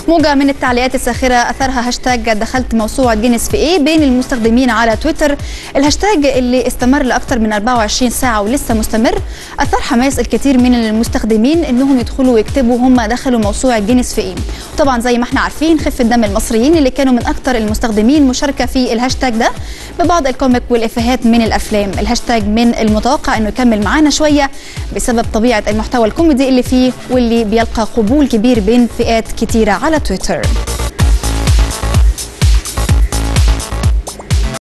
موجة من التعليقات الساخرة أثرها هاشتاج دخلت موسوعة جينيس في إيه بين المستخدمين على تويتر الهاشتاج اللي استمر لأكثر من 24 ساعة ولسه مستمر أثار حماس الكثير من المستخدمين إنهم يدخلوا ويكتبوا هم دخلوا موسوعة جينيس في إيه طبعا زي ما احنا عارفين خفة دم المصريين اللي كانوا من أكثر المستخدمين مشاركة في الهاشتاج ده ببعض الكوميك والإفيهات من الأفلام الهاشتاج من المتوقع إنه يكمل معانا شوية بسبب طبيعة المحتوى الكوميدي اللي فيه واللي بيلقى قبول كبير بين فئات كتيرة على تويتر